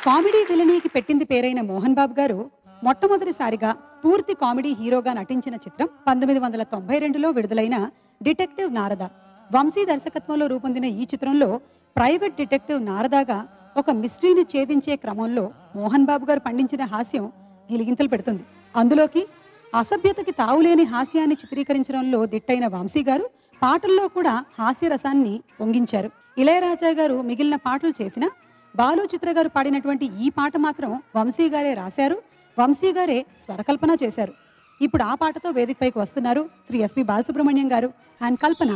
Comedy విలనీకి పెట్టింది పేరైన మోహన్ బాబు గారు మొట్టమొదటిసారిగా పూర్తి కామెడీ హీరోగా నటించిన చిత్రం పంతొమ్మిది వందల తొంభై రెండులో విడుదలైన డిటెక్టివ్ నారద వంశీ దర్శకత్వంలో రూపొందిన ఈ చిత్రంలో ప్రైవేట్ డిటెక్టివ్ నారదాగా ఒక మిస్టరీని ఛేదించే క్రమంలో మోహన్ బాబు గారు పండించిన హాస్యం గిలిగింతలు పెడుతుంది అందులోకి అసభ్యతకి తావులేని హాస్యాన్ని చిత్రీకరించడంలో దిట్టైన వంశీ గారు పాటల్లో కూడా హాస్యరసాన్ని పొంగించారు ఇళయరాజా గారు మిగిలిన పాటలు చేసిన బాలు చిత్ర గారు పాడినటువంటి ఈ పాట మాత్రం వంశీ గారే రాశారు వంశీ గారే స్వరకల్పన చేశారు ఇప్పుడు ఆ పాటతో వేదికపైకి వస్తున్నారు శ్రీ ఎస్పి బాలసుబ్రహ్మణ్యం గారు అండ్ కల్పన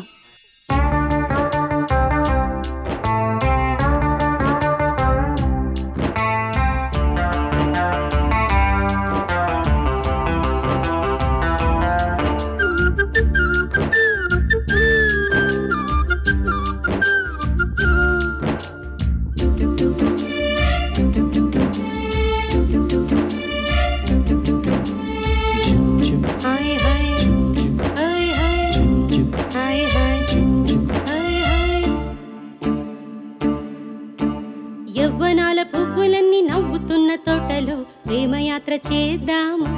హాయ్ హాయ్ హాయ్ హాయ్ హాయ్ హాయ్ హాయ్ హాయ్ యవ్వనాల పువ్వులన్నీ నవ్వుతున్న తోటలో ప్రేమయాత్ర చేద్దామా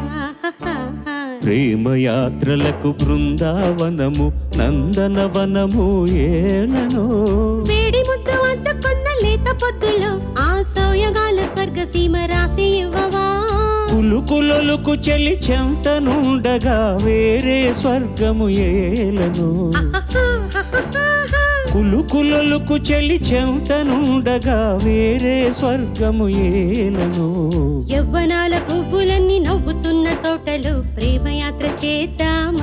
ప్రేమయాత్రలకు బృందావనము నందనవనము ఏలనో వేడి ముద్దు అందుకున్న లేత పొద్దులో ఆ సోయగాల స్వర్గ సీమ రాసి ఇవ్వవా కులుకులొలుకు చెలి చెంతనుండగా వేరే స్వర్గము ఏలనో కులుకులొలుకు చెలి చెంతనుండగా వేరే స్వర్గము ఏలనో యవ్వనాల పువ్వులన్నీ నవ్వుతున్న తోటలో ప్రేమయాత్ర చేద్దామా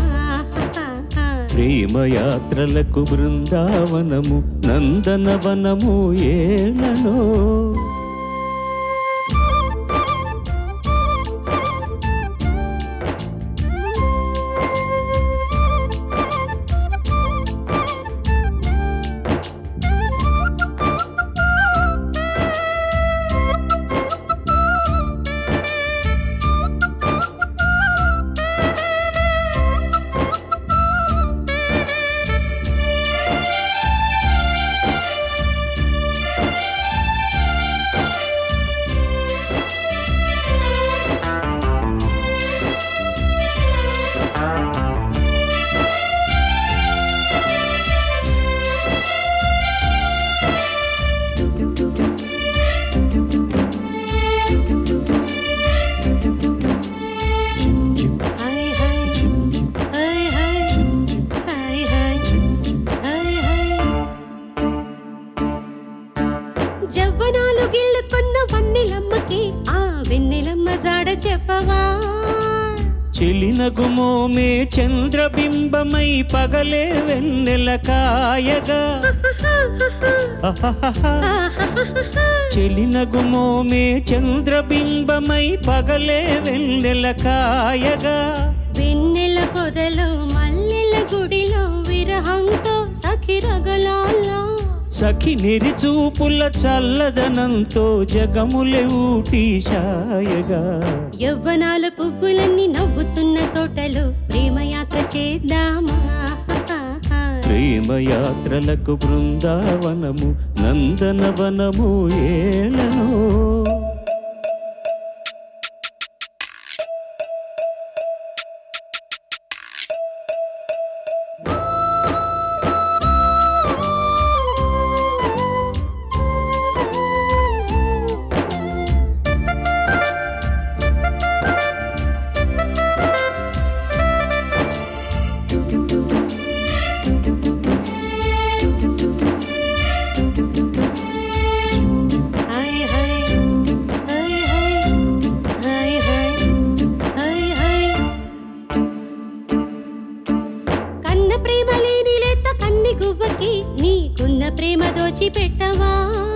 ప్రేమయాత్రలకు బృందావనము నందనవనము ఏలనో హాయ్ హాయ్ హాయ్ హాయ్ హాయ్ హాయ్ హాయ్ జవ్వనాలు గిల్లుకున్న వన్నెలమ్మకి ఆ వెన్నెలమ్మ జాడ చెప్పవా చెలినగుమోమే చంద్రబింబమై పగలే వెన్నెల కాయగా చెలినగుమోమే చంద్రబింబమై పగలే వెన్నెల కాయగా వెన్నెల పొదలో మల్లెల గుడిలో విరహంతో సఖిరగలాలా సఖి నెరిచూపుల చల్లదనంతో జగములే ఊటి షాయగా యవ్వనాల పువ్వులన్నీ నవ్వుతున్న తోటలో ప్రేమయాత్ర చేద్దామా ప్రేమయాత్రలకు బృందావనము నందనవనము ఏలనో హాయ్ హాయ్ హాయ్ హాయ్ హాయ్ హాయ్ హాయ్ హాయ్ కన్న ప్రేమ లేని లేత కన్ని గువ్వకి నీకున్న ప్రేమ దోచి పెట్టవా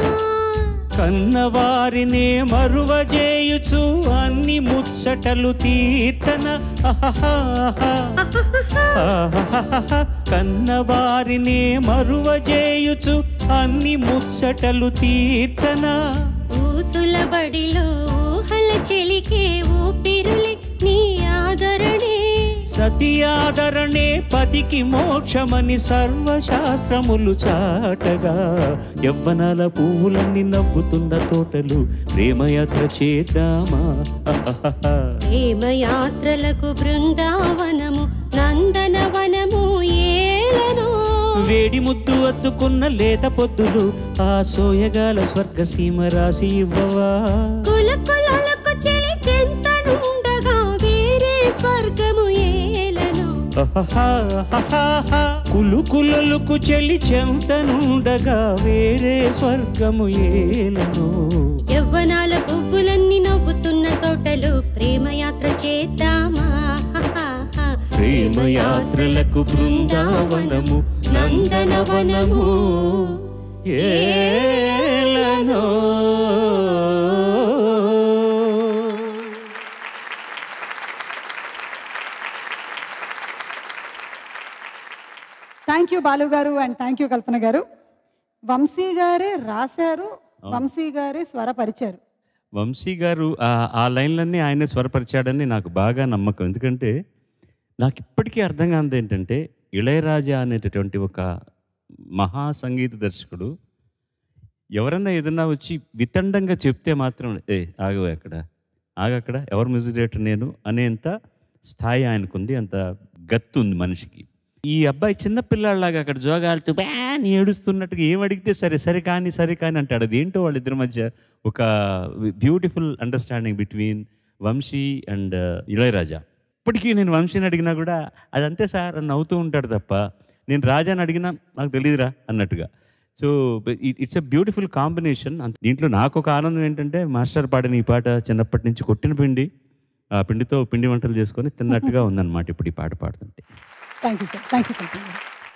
కన్నవారినే మరువజేయుచు అన్ని ముచ్చటలు తీర్చన అహహాహా. ఆహాహాహా. కన్నవారినే మరువజేయుచు అన్ని ముచ్చటలు తీర్చన ఊసుల బడిలో ఊహల చెలికే ఊపిరులే నీ ఆదరణే సతి ఆదరణే పతికి మోక్షమని సర్వశాస్త్రములు చాటగా యవ్వనాల పువ్వులన్నీ నవ్వుతున్న తోటలు ప్రేమయాత్ర చేద్దామా అహహహ. ప్రేమయాత్రలకు బృందావనము నందనవనము ఏలను వేడి ముద్దు అత్తుకున్న లేత పొద్దులు ఆ సోయగాల స్వర్గసీమ రాసి ఇవ్వవా కుల కులలకు చెలి చెంతనుండగా వేరే స్వర్గము ఏలను అహహహహహ. కులు కులలకు చెలి చెంతనుండగా వేరే స్వర్గము ఏలను యవ్వనాల పువ్వులన్నీ నవ్వుతున్న తోటలు ప్రేమయాత్ర చేద్దామా ప్రేమయాత్రలకు బృందావనము నందనవనము ఏలనో థ్యాంక్ యూ బాలు గారు అండ్ థ్యాంక్ యూ కల్పన గారు వంశీ గారే రాశారు వంశీ గారే స్వరపరిచారు వంశీ గారు ఆ- ఆ లైన్లన్నీ ఆయనే స్వరపరిచాడని నాకు బాగా నమ్మకం ఎందుకంటే నాకు ఇప్పటికీ అర్థం కానిది ఏంటంటే ఇళయరాజా అనేటటువంటి ఒక మహా సంగీత దర్శకుడు ఎవరన్నా ఏదన్నా వచ్చి వితండంగా చెప్తే మాత్రం ఏ ఆగు అక్కడ ఆగక్కడ ఎవరు మ్యూజిక్ డైరెక్టర్ నేను అనేంత స్థాయి ఆయనకుంది అంత గత్తు ఉంది మనిషికి ఈ అబ్బాయి చిన్న పిల్లాడిలాగా అక్కడ జోగాలుతూ బ్యాన్ ఏడుస్తున్నట్టుగా ఏం అడిగితే సరే సరే కానీ సరే కానీ అంటాడు అది ఏంటో వాళ్ళిద్దరి మధ్య ఒక beautiful understanding between Vamsi and Ilaiyaraaja ఇప్పటికీ నేను వంశీని అడిగినా కూడా అదంతే సార్ అని నవ్వుతూ ఉంటాడు తప్ప నేను రాజాని అడిగినా నాకు తెలియదురా అన్నట్టుగా so it's a beautiful combination దీంట్లో నాకు ఒక ఆనందం ఏంటంటే మాస్టర్ పాడిన ఈ పాట చిన్నప్పటి నుంచి కొట్టిన పిండి ఆ పిండితో పిండి వంటలు చేసుకొని తిన్నట్టుగా ఉందన్నమాట ఇప్పుడు ఈ పాట పాడుతుంటే thank you sir thank you Kalpana గారు